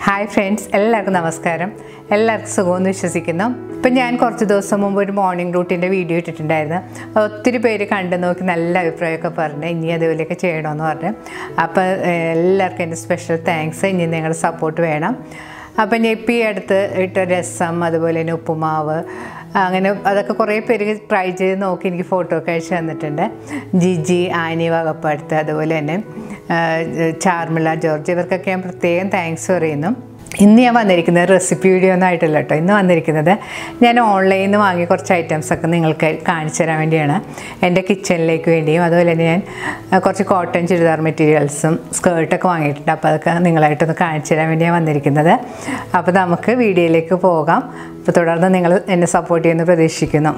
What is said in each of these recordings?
hi friends എല്ലാവർക്കും നമസ്കാരം എല്ലാവർക്കും സുഖമെന്ന് വിശ്വസിക്കുന്നു ഇപ്പം ഞാൻ കുറച്ച് ദിവസം മുമ്പ് ഒരു മോർണിംഗ് റൂട്ടിൻ്റെ വീഡിയോ ഇട്ടിട്ടുണ്ടായിരുന്നു ഒത്തിരി പേര് കണ്ടു നോക്കി നല്ല അഭിപ്രായമൊക്കെ പറഞ്ഞ് ഇനി അതുപോലെയൊക്കെ ചെയ്യണമെന്ന് പറഞ്ഞു അപ്പോൾ ഏഹ്, എല്ലാവർക്കും എൻ്റെ സ്പെഷ്യൽ താങ്ക്സ് ഇനി നിങ്ങളുടെ സപ്പോർട്ട് വേണം അപ്പം ഞാൻ ഇപ്പം ഈ അടുത്ത് ഇട്ട രസം അതുപോലെ തന്നെ ഉപ്പുമാവ് അങ്ങനെ അതൊക്കെ കുറേ പേര് ട്രൈ ചെയ്ത് നോക്കി എനിക്ക് ഫോട്ടോ ഒക്കെ അയച്ചു തന്നിട്ടുണ്ട് ജിജി ആനി വകപ്പടുത്ത് അതുപോലെ തന്നെ ആ, ചാർമിള ജോർജ് ഇവർക്കൊക്കെ ഞാൻ പ്രത്യേകം താങ്ക്സ് പറയുന്നു ഇന്ന് ഞാൻ വന്നിരിക്കുന്നത് റെസിപ്പി വീഡിയോ ഒന്നും ആയിട്ടില്ല കേട്ടോ ഇന്ന് വന്നിരിക്കുന്നത് ഞാൻ ഓൺലൈനിൽ നിന്ന് വാങ്ങിയ കുറച്ച് ഐറ്റംസ് ഒക്കെ നിങ്ങൾക്ക് കാണിച്ചു തരാൻ വേണ്ടിയാണ് എൻ്റെ കിച്ചണിലേക്ക് വേണ്ടിയും അതുപോലെ തന്നെ ഞാൻ ആ, കുറച്ച് കോട്ടൺ ചുരിദാർ മെറ്റീരിയൽസും സ്കേർട്ടൊക്കെ വാങ്ങിയിട്ടുണ്ട് അപ്പോൾ അതൊക്കെ നിങ്ങളായിട്ടൊന്ന് കാണിച്ചു തരാൻ വേണ്ടിയാണ് വന്നിരിക്കുന്നത് അപ്പോൾ നമുക്ക് വീഡിയോയിലേക്ക് പോകാം അപ്പോൾ തുടർന്ന് നിങ്ങൾ എന്നെ സപ്പോർട്ട് ചെയ്യുമെന്ന് പ്രതീക്ഷിക്കുന്നു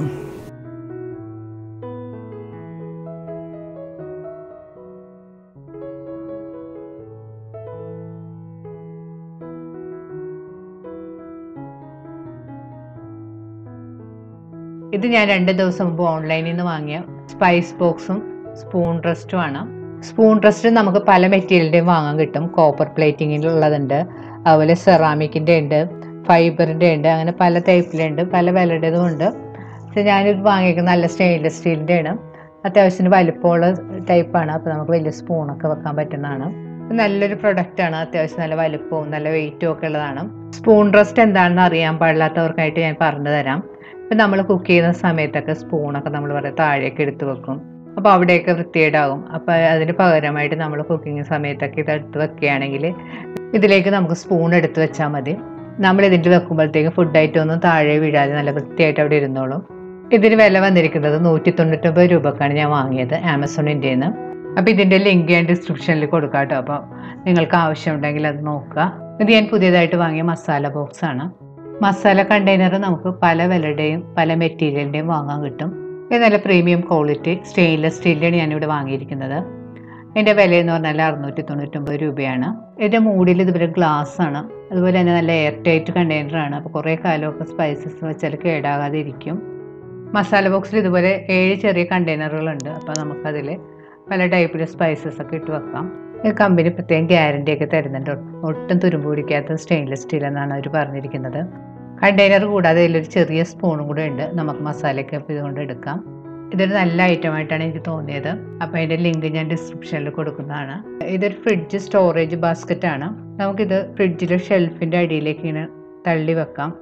ഇത് ഞാൻ രണ്ട് ദിവസം മുമ്പ് ഓൺലൈനിൽ നിന്ന് വാങ്ങിയ സ്പൈസ് ബോക്സും സ്പൂൺ റെസ്റ്റുമാണ് സ്പൂൺ റെസ്റ്റ് നമുക്ക് പല മെറ്റീരിയലിൻ്റെയും വാങ്ങാൻ കിട്ടും കോപ്പർ പ്ലേറ്റിങ്ങിലുള്ളതുണ്ട് അതുപോലെ സെറാമിക്കിൻ്റെ ഉണ്ട് ഫൈബറിൻ്റെ ഉണ്ട് അങ്ങനെ പല ടൈപ്പിലുണ്ട് പല വിലയുടേതും ഉണ്ട് പക്ഷെ ഞാനിത് വാങ്ങിയിരിക്കുന്നത് നല്ല സ്റ്റെയിൻലെസ് സ്റ്റീലിൻ്റെ ആണ് അത്യാവശ്യത്തിന് വലിപ്പമുള്ള ടൈപ്പാണ് അപ്പോൾ നമുക്ക് വലിയ സ്പൂണൊക്കെ വെക്കാൻ പറ്റുന്നതാണ് ഇത് നല്ലൊരു പ്രൊഡക്റ്റാണ് അത്യാവശ്യം നല്ല വലിപ്പവും നല്ല വെയിറ്റും ഒക്കെ ഉള്ളതാണ് സ്പൂൺ റെസ്റ്റ് എന്താണെന്ന് അറിയാൻ പാടില്ലാത്തവർക്കായിട്ട് ഞാൻ പറഞ്ഞു തരാം ഇപ്പം നമ്മൾ കുക്ക് ചെയ്യുന്ന സമയത്തൊക്കെ സ്പൂണൊക്കെ നമ്മൾ പറയാം താഴേക്ക് എടുത്ത് വെക്കും അപ്പോൾ അവിടെയൊക്കെ വൃത്തികേടാകും അപ്പോൾ അതിന് പകരമായിട്ട് നമ്മൾ കുക്കിംഗ് സമയത്തൊക്കെ ഇത് എടുത്ത് വെക്കുകയാണെങ്കിൽ ഇതിലേക്ക് നമുക്ക് സ്പൂൺ എടുത്ത് വെച്ചാൽ മതി നമ്മൾ ഇതിൽ വെക്കുമ്പോഴത്തേക്ക് ഫുഡ് ഐറ്റം ഒന്നും താഴെ വീഴാതെ നല്ല വൃത്തിയായിട്ട് അവിടെ ഇരുന്നോളും ഇതിന് വില വന്നിരിക്കുന്നത് നൂറ്റി തൊണ്ണൂറ്റൊമ്പത് രൂപക്കാണ് ഞാൻ വാങ്ങിയത് ആമസോണിൻ്റെ നിന്ന് അപ്പോൾ ഇതിൻ്റെ ലിങ്ക് ഞാൻ ഡിസ്ക്രിപ്ഷനിൽ കൊടുക്കാം കേട്ടോ അപ്പോൾ നിങ്ങൾക്ക് ആവശ്യമുണ്ടെങ്കിൽ അത് നോക്കുക ഇത് ഞാൻ പുതിയതായിട്ട് വാങ്ങിയ മസാല ബോക്സ് ആണ് മസാല കണ്ടെയ്നർ നമുക്ക് പല വിലയുടെയും പല മെറ്റീരിയലിൻ്റെയും വാങ്ങാൻ കിട്ടും ഇത് നല്ല പ്രീമിയം ക്വാളിറ്റി സ്റ്റെയിൻലെസ് സ്റ്റീലിലാണ് ഞാനിവിടെ വാങ്ങിയിരിക്കുന്നത് ഇതിൻ്റെ വില എന്ന് പറഞ്ഞാൽ അറുന്നൂറ്റി തൊണ്ണൂറ്റൊമ്പത് രൂപയാണ് ഇതിൻ്റെ മൂടിൽ ഇതുപോലെ ഗ്ലാസ് ആണ് അതുപോലെ തന്നെ നല്ല എയർ ടൈറ്റ് കണ്ടെയ്നറാണ് അപ്പോൾ കുറേ കാലമൊക്കെ സ്പൈസസ് വെച്ചാൽ കേടാകാതെ ഇരിക്കും മസാല ബോക്സിൽ ഇതുപോലെ ഏഴ് ചെറിയ കണ്ടെയ്നറുകളുണ്ട് അപ്പോൾ നമുക്കതിൽ പല ടൈപ്പിലെ സ്പൈസസ് ഒക്കെ ഇട്ട് വെക്കാം ഈ കമ്പനി പ്രത്യേകം ഗ്യാരണ്ടി ഒക്കെ തരുന്നുണ്ട് ഒട്ടും തുരുമ്പ് പിടിക്കാത്ത സ്റ്റെയിൻലെസ് സ്റ്റീൽ എന്നാണ് അവർ പറഞ്ഞിരിക്കുന്നത് കണ്ടെയ്നർ കൂടാതെ ഇതിലൊരു ചെറിയ സ്പൂണും കൂടെ ഉണ്ട് നമുക്ക് മസാലയൊക്കെ ഇപ്പോൾ ഇതുകൊണ്ട് എടുക്കാം ഇതൊരു നല്ല ഐറ്റമായിട്ടാണ് എനിക്ക് തോന്നിയത് അപ്പോൾ അതിൻ്റെ ലിങ്ക് ഞാൻ ഡിസ്ക്രിപ്ഷനിൽ കൊടുക്കുന്നതാണ് ഇതൊരു ഫ്രിഡ്ജ് സ്റ്റോറേജ് ബാസ്ക്കറ്റ് ആണ് നമുക്കിത് ഫ്രിഡ്ജിലെ ഷെൽഫിൻ്റെ അടിയിലേക്ക് ഇങ്ങനെ തള്ളി വെക്കാം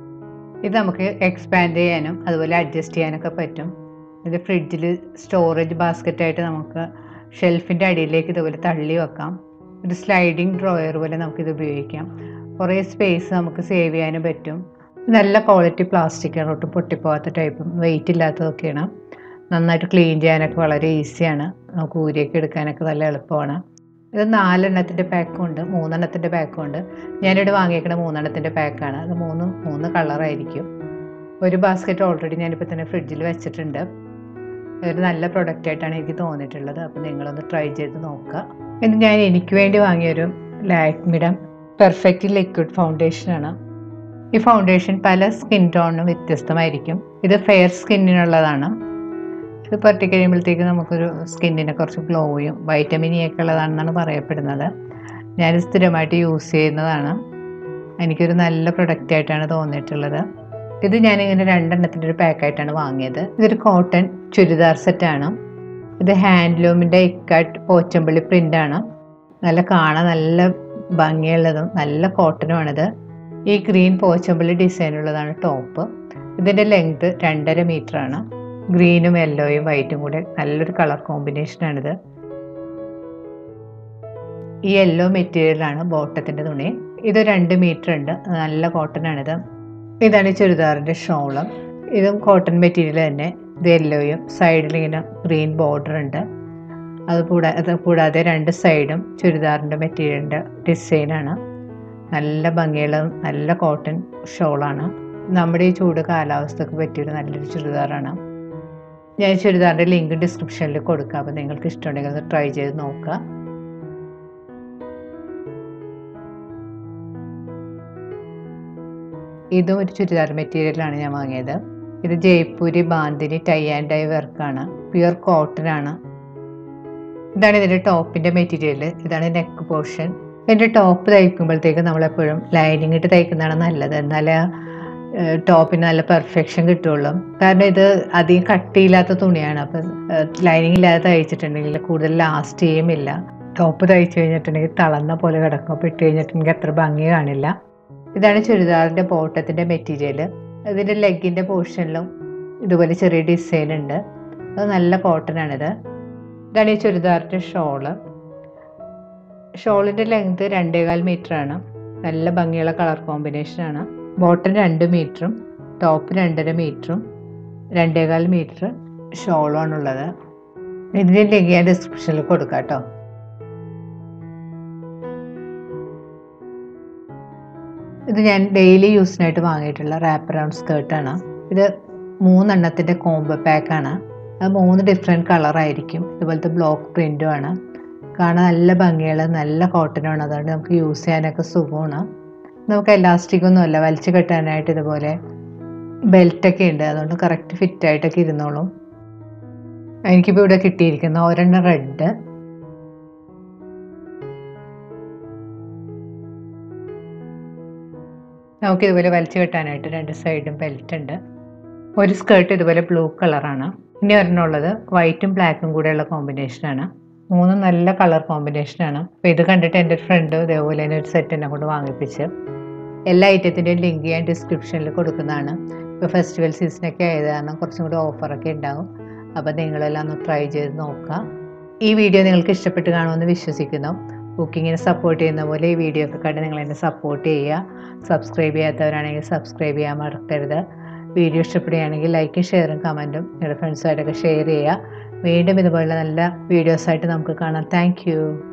ഇത് നമുക്ക് എക്സ്പാൻഡ് ചെയ്യാനും അതുപോലെ അഡ്ജസ്റ്റ് ചെയ്യാനൊക്കെ പറ്റും ഇത് ഫ്രിഡ്ജിൽ സ്റ്റോറേജ് ബാസ്ക്കറ്റായിട്ട് നമുക്ക് ഷെൽഫിൻ്റെ അടിയിലേക്ക് ഇതുപോലെ തള്ളി വെക്കാം ഒരു സ്ലൈഡിങ് ഡ്രോയർ പോലെ നമുക്കിത് ഉപയോഗിക്കാം കുറേ സ്പേസ് നമുക്ക് സേവ് ചെയ്യാനും പറ്റും നല്ല ക്വാളിറ്റി പ്ലാസ്റ്റിക് ആണ് ഒട്ടും പൊട്ടിപ്പോകാത്ത ടൈപ്പും വെയിറ്റ് ഇല്ലാത്തതൊക്കെയാണ് നന്നായിട്ട് ക്ലീൻ ചെയ്യാനൊക്കെ വളരെ ഈസിയാണ് നമുക്ക് ഊരിയൊക്കെ എടുക്കാനൊക്കെ നല്ല എളുപ്പമാണ് ഇത് നാലെണ്ണത്തിൻ്റെ പാക്കും ഉണ്ട് മൂന്നെണ്ണത്തിൻ്റെ പാക്കും ഉണ്ട് ഞാനിവിടെ വാങ്ങിയേക്കുന്ന മൂന്നെണ്ണത്തിൻ്റെ പാക്കാണ് അത് മൂന്നും മൂന്ന് കളറായിരിക്കും ഒരു ബാസ്ക്കറ്റ് ഓൾറെഡി ഞാനിപ്പോൾ തന്നെ ഫ്രിഡ്ജിൽ വെച്ചിട്ടുണ്ട് ഒരു നല്ല പ്രൊഡക്റ്റ് ആയിട്ടാണ് എനിക്ക് തോന്നിയിട്ടുള്ളത് അപ്പോൾ നിങ്ങളൊന്ന് ട്രൈ ചെയ്ത് നോക്കുക ഇത് ഞാൻ എനിക്ക് വേണ്ടി വാങ്ങിയൊരു ലാക്മിയുടെ പെർഫെക്റ്റ് ലിക്വിഡ് ഫൗണ്ടേഷനാണ് ഈ ഫൗണ്ടേഷൻ പല സ്കിൻ ടോണിനും വ്യത്യസ്തമായിരിക്കും ഇത് ഫെയർ സ്കിന്നിനുള്ളതാണ് ഇത് പറ്റി കഴിയുമ്പോഴത്തേക്ക് നമുക്കൊരു സ്കിന്നിന് കുറച്ച് ഗ്ലോയും വൈറ്റമിൻ ഇ ഒക്കെ ഉള്ളതാണെന്നാണ് പറയപ്പെടുന്നത് ഞാൻ സ്ഥിരമായിട്ട് യൂസ് ചെയ്യുന്നതാണ് എനിക്കൊരു നല്ല പ്രൊഡക്റ്റ് ആയിട്ടാണ് തോന്നിയിട്ടുള്ളത് ഇത് ഞാനിങ്ങനെ രണ്ടെണ്ണത്തിൻ്റെ ഒരു പാക്കായിട്ടാണ് വാങ്ങിയത് ഇതൊരു കോട്ടൺ ചുരിദാർ സെറ്റാണ് ഇത് ഹാൻഡ്ലൂമിൻ്റെ ഇക്കട്ട് പോച്ചമ്പള്ളി പ്രിൻ്റാണ് നല്ല കാണാൻ നല്ല ഭംഗിയുള്ളതും നല്ല കോട്ടനുമാണിത് ഈ ഗ്രീൻ പോച്ചമ്പള്ളി ഡിസൈൻ ഉള്ളതാണ് ടോപ്പ് ഇതിൻ്റെ ലെങ്ത് രണ്ടര മീറ്റർ ആണ് ഗ്രീനും യെല്ലോയും വൈറ്റും കൂടെ നല്ലൊരു കളർ കോമ്പിനേഷനാണിത് ഈ യെല്ലോ മെറ്റീരിയലാണ് ബോട്ടത്തിൻ്റെ തുണി ഇത് രണ്ട് മീറ്റർ ഉണ്ട് നല്ല കോട്ടൺ ആണിത് ഇതാണ് ഈ ചുരിദാറിൻ്റെ ഷോള് ഇതും കോട്ടൺ മെറ്റീരിയൽ തന്നെ ഇത് യെല്ലോയും സൈഡിൽ ഇങ്ങനെ ഗ്രീൻ ബോർഡർ ഉണ്ട് അത് കൂടാതെ അത് കൂടാതെ രണ്ട് സൈഡും ചുരിദാറിൻ്റെ മെറ്റീരിയലിൻ്റെ ഡിസൈനാണ് നല്ല ഭംഗിയുള്ള നല്ല കോട്ടൺ ഷോളാണ് നമ്മുടെ ഈ ചൂട് കാലാവസ്ഥക്ക് പറ്റിയൊരു നല്ലൊരു ചുരിദാറാണ് ഞാൻ ഈ ചുരിദാറിൻ്റെ ലിങ്ക് ഡിസ്ക്രിപ്ഷനിൽ കൊടുക്കാം അപ്പോൾ നിങ്ങൾക്ക് ഇഷ്ടമുണ്ടെങ്കിൽ അത് ട്രൈ ചെയ്ത് നോക്കുക ഇതും ഒരു ചുരിദാർ മെറ്റീരിയലാണ് ഞാൻ വാങ്ങിയത് ഇത് Jaipuri bandhani tie and dye വർക്കാണ് പ്യുർ കോട്ടൺ ആണ് ഇതാണ് ഇതിൻ്റെ ടോപ്പിൻ്റെ മെറ്റീരിയൽ ഇതാണ് നെക്ക് പോർഷൻ എൻ്റെ ടോപ്പ് തയ്ക്കുമ്പോഴത്തേക്ക് നമ്മളെപ്പോഴും ലൈനിങ് ഇട്ട് തയ്ക്കുന്നതാണ് നല്ലത് എന്നാലേ ടോപ്പിന് നല്ല പെർഫെക്ഷൻ കിട്ടുള്ളൂ കാരണം ഇത് അധികം കട്ടിയില്ലാത്ത തുണിയാണ് അപ്പം ലൈനിങ് ഇല്ലാതെ തയ്ച്ചിട്ടുണ്ടെങ്കിൽ കൂടുതൽ ലാസ്റ്റ് ചെയ്യുമില്ല ടോപ്പ് തയ്ച്ചു കഴിഞ്ഞിട്ടുണ്ടെങ്കിൽ തളർന്ന പോലെ കിടക്കും അപ്പോൾ ഇട്ട് കഴിഞ്ഞിട്ടുണ്ടെങ്കിൽ അത്ര ഭംഗി കാണില്ല ഇതാണ് ചുരിദാറിൻ്റെ ബോട്ടത്തിൻ്റെ മെറ്റീരിയൽ ഇതിൻ്റെ ലെഗിൻ്റെ പോർഷനിലും ഇതുപോലെ ചെറിയ ഡിസൈൻ ഉണ്ട് അത് നല്ല കോട്ടൺ ആണിത് ഇതാണ് ഈ ചുരിദാറിൻ്റെ ഷോള് ഷോളിൻ്റെ ലെങ്ത് രണ്ടേകാൽ മീറ്റർ ആണ് നല്ല ഭംഗിയുള്ള കളർ കോമ്പിനേഷനാണ് ബോട്ടം രണ്ട് മീറ്ററും ടോപ്പ് രണ്ടര മീറ്ററും രണ്ടേകാൽ മീറ്റർ ഷോളുമാണുള്ളത് ഇതിൻ്റെ ലിങ്ക് ഞാൻ ഡിസ്ക്രിപ്ഷനിൽ കൊടുക്കാം കേട്ടോ ഇത് ഞാൻ ഡെയിലി യൂസിനായിട്ട് വാങ്ങിയിട്ടുള്ള റാപ്പ് റൗണ്ട് സ്കേർട്ടാണ് ഇത് മൂന്നെണ്ണത്തിൻ്റെ കോംബോ പാക്കാണ് അത് മൂന്ന് ഡിഫറെൻറ്റ് കളറായിരിക്കും ഇതുപോലത്തെ ബ്ലോക്ക് പ്രിൻറ്റും ആണ് കാണാൻ നല്ല ഭംഗിയുള്ള നല്ല കോട്ടനാണ് അതുകൊണ്ട് നമുക്ക് യൂസ് ചെയ്യാനൊക്കെ സുഖമാണ് നമുക്ക് എലാസ്റ്റിക് ഒന്നും അല്ല വലിച്ചു കെട്ടാനായിട്ട് ഇതുപോലെ ബെൽറ്റൊക്കെ ഉണ്ട് അതുകൊണ്ട് കറക്റ്റ് ഫിറ്റായിട്ടൊക്കെ ഇരുന്നോളും എനിക്കിപ്പോൾ ഇവിടെ കിട്ടിയിരിക്കുന്ന ഒരെണ്ണം റെഡ് നമുക്ക് ഇതുപോലെ വലിച്ചു കെട്ടാനായിട്ട് രണ്ട് സൈഡും ബെൽറ്റ് ഉണ്ട് ഒരു സ്കേർട്ട് ഇതുപോലെ ബ്ലൂ കളറാണ് ഇനി ഒരെണ്ണമുള്ളത് വൈറ്റും ബ്ലാക്കും കൂടെയുള്ള കോമ്പിനേഷനാണ് മൂന്നും നല്ല കളർ കോമ്പിനേഷനാണ് അപ്പോൾ ഇത് കണ്ടിട്ട് എൻ്റെ ഫ്രണ്ട് ഇതേപോലെ തന്നെ ഒരു സെറ്റ് എന്നെ കൊണ്ട് വാങ്ങിപ്പിച്ച് എല്ലാ ഐറ്റത്തിൻ്റെയും ലിങ്ക് ഞാൻ ഡിസ്ക്രിപ്ഷനിൽ കൊടുക്കുന്നതാണ് ഇപ്പോൾ ഫെസ്റ്റിവൽ സീസണൊക്കെ ആയത് കാരണം കുറച്ചും കൂടി ഓഫറൊക്കെ ഉണ്ടാകും അപ്പോൾ നിങ്ങളെല്ലാം ഒന്ന് ട്രൈ ചെയ്ത് നോക്കുക ഈ വീഡിയോ നിങ്ങൾക്ക് ഇഷ്ടപ്പെട്ട് കാണുമെന്ന് വിശ്വസിക്കുന്നു കുക്കിങ്ങിനെ സപ്പോർട്ട് ചെയ്യുന്ന പോലെ ഈ വീഡിയോ ഒക്കെ കണ്ട് നിങ്ങൾ എന്നെ സപ്പോർട്ട് ചെയ്യുക സബ്സ്ക്രൈബ് ചെയ്യാത്തവരാണെങ്കിൽ സബ്സ്ക്രൈബ് ചെയ്യാൻ മറക്കരുത് വീഡിയോ ഇഷ്ടപ്പെടുകയാണെങ്കിൽ ലൈക്കും ഷെയറും കമൻറ്റും നിങ്ങളുടെ ഫ്രണ്ട്സുമായിട്ടൊക്കെ ഷെയർ ചെയ്യുക വീണ്ടും ഇതുപോലുള്ള നല്ല വീഡിയോസായിട്ട് നമുക്ക് കാണാം താങ്ക്